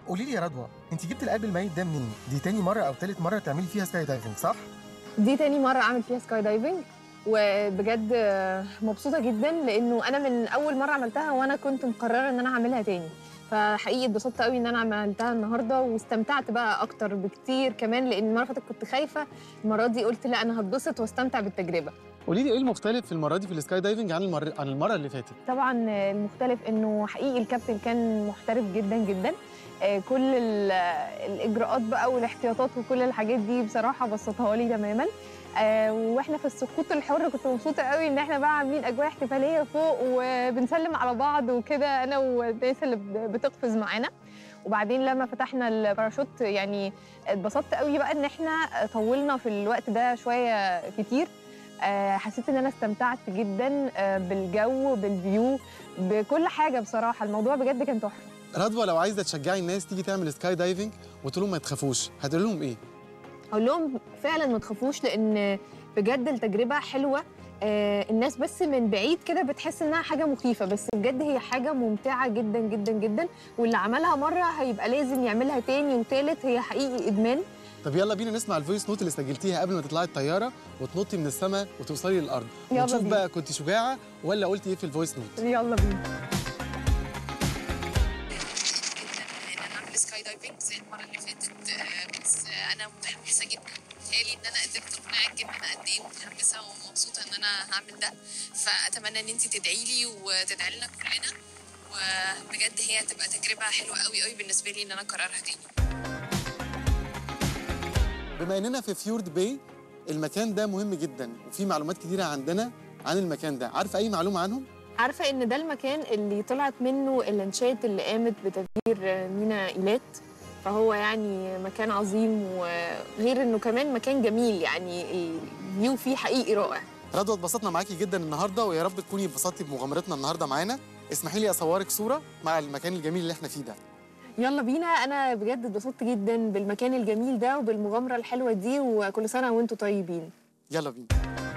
قولي لي يا رضوى انت جبت القلب الميت ده منين دي تاني مره او تالت مره تعملي فيها سكاي دايفنج صح دي تاني مرة أعمل فيها سكاي دايفنج وبجد مبسوطة جدا لأنه أنا من أول مرة عملتها وأنا كنت مقررة إن أنا أعملها تاني فحقيقي اتبسطت قوي إن أنا عملتها النهاردة واستمتعت بقى أكتر بكتير كمان لأن المرة اللي فاتت كنت خايفة المرة دي قلت لا أنا هتبسط واستمتع بالتجربة قولي لي ايه المختلف في المره دي في السكاي دايفنج عن المره عن المره اللي فاتت طبعا المختلف انه حقيقي الكابتن كان محترف جدا جدا آه، كل ال- الاجراءات بقى والاحتياطات وكل الحاجات دي بصراحه بسطها لي تماما آه، واحنا في السقوط الحر كنت مبسوطه قوي ان احنا بقى عاملين اجواء احتفاليه فوق وبنسلم على بعض وكده انا والناس اللي ب- بتقفز معانا وبعدين لما فتحنا الباراشوت يعني اتبسطت قوي بقى ان احنا طولنا في الوقت ده شويه كتير آه، حسيت ان انا استمتعت جدا آه، بالجو بالفيو بكل حاجه بصراحه الموضوع بجد كان تحفه رضوى لو عايزه تشجعي الناس تيجي تعمل سكاي دايفنج وتقول لهم ما تخافوش هتقول لهم ايه اقول لهم فعلا ما تخافوش لان بجد التجربه حلوه آه، الناس بس من بعيد كده بتحس انها حاجه مخيفه بس بجد هي حاجه ممتعه جدا جدا جدا واللي عملها مره هيبقى لازم يعملها تاني وتالت هي حقيقي ادمان طب يلا بينا نسمع الفويس نوت اللي سجلتيها قبل ما تطلعي الطياره وتنطي من السماء وتوصلي للارض يلا ونشوف بينا. بقى كنت شجاعه ولا قلتي ايه في الفويس نوت يلا بينا ان انا اعمل سكاي دايفنج زي المره اللي فاتت آه، بس آه، انا متحمسه جدا بيتهيألي ان انا قدرت اقنعك ان انا قد ايه متحمسه ومبسوطه ان انا هعمل ده فاتمنى ان انت تدعي لي وتدعي لنا كلنا وبجد هي هتبقى تجربه حلوه قوي قوي بالنسبه لي ان انا اكررها تاني بما اننا في فيورد باي المكان ده مهم جدا وفي معلومات كتيره عندنا عن المكان ده عارفه اي معلومه عنهم عارفه ان ده المكان اللي طلعت منه اللانشات اللي قامت بتدمير مينا ايلات فهو يعني مكان عظيم وغير انه كمان مكان جميل يعني الفيو فيه حقيقي رائع رضوى اتبسطنا معاكي جدا النهارده ويا رب تكوني اتبسطتي بمغامرتنا النهارده معانا اسمحي لي اصورك صوره مع المكان الجميل اللي احنا فيه ده يلا بينا انا بجد اتبسطت جدا بالمكان الجميل ده وبالمغامره الحلوه دي وكل سنه وانتم طيبين يلا بينا